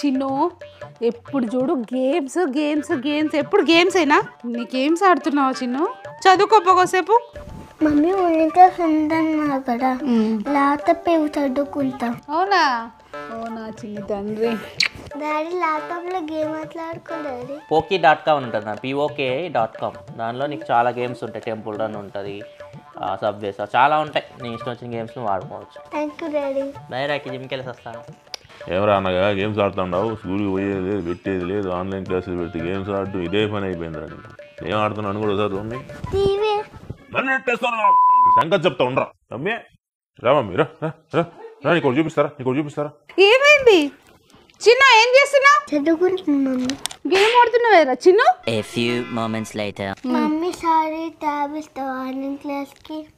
చిన్ను ఎప్పుడు చూడు games games games ఎప్పుడు గేమ్స్ అయినా నీ గేమ్స్ ఆడుతున్నావా చిన్ను చదువుకోపోకోసేపు మమ్మీ ఉంటే ఉందన్నా కదా లేకపోతే చదువుకుంటా అవునా అవునా చిన్ని తండ్రి డాడీ ల్యాప్టాప్లో గేమ్ మాట్లాడుకో డాడీ పోకీ డాట్ కామ్ ఉంటుంది నా పిఓకే డాట్ కామ్ దానిలో నీకు చాలా గేమ్స్ ఉంటాయి టెంపుల్ రన్ ఉంటుంది సబ్వేస్ చాలా ఉంటాయి నీ ఇష్టం వచ్చిన గేమ్స్ని వాడుకోవచ్చు థ్యాంక్ యూ డాడీ డైరెక్ట్ జిమ్కి వెళ్ళేసి వస్తాను ఏమరా అన్నగా గేమ్స్ ఆడుతుండవు స్కూల్కి పోయేది లేదు పెట్టేది లేదు ఆన్లైన్ క్లాసులు పెడితే గేమ్స్ ఆడుతూ ఇదే పని అయిపోయిందిరా నీకు ఏం ఆడుతున్నాను కూడా ఒకసారి చూడండి టీవీ నన్ను ఎట్టేస్తాను సంగతి చెప్తా ఉండరా రమ్మే రా మమ్మీ రా రా, రా రా నీకు ఒకటి చూపిస్తారా నీకు ఒకటి చూపిస్తారా ఏమైంది చిన్న ఏం చేస్తున్నావు చదువుకుంటున్నాను గేమ్ ఆడుతున్నావేరా చిన్ను A few moments later. Mummy sorry tab ఇస్తావా ఆన్లైన్ క్లాస్కి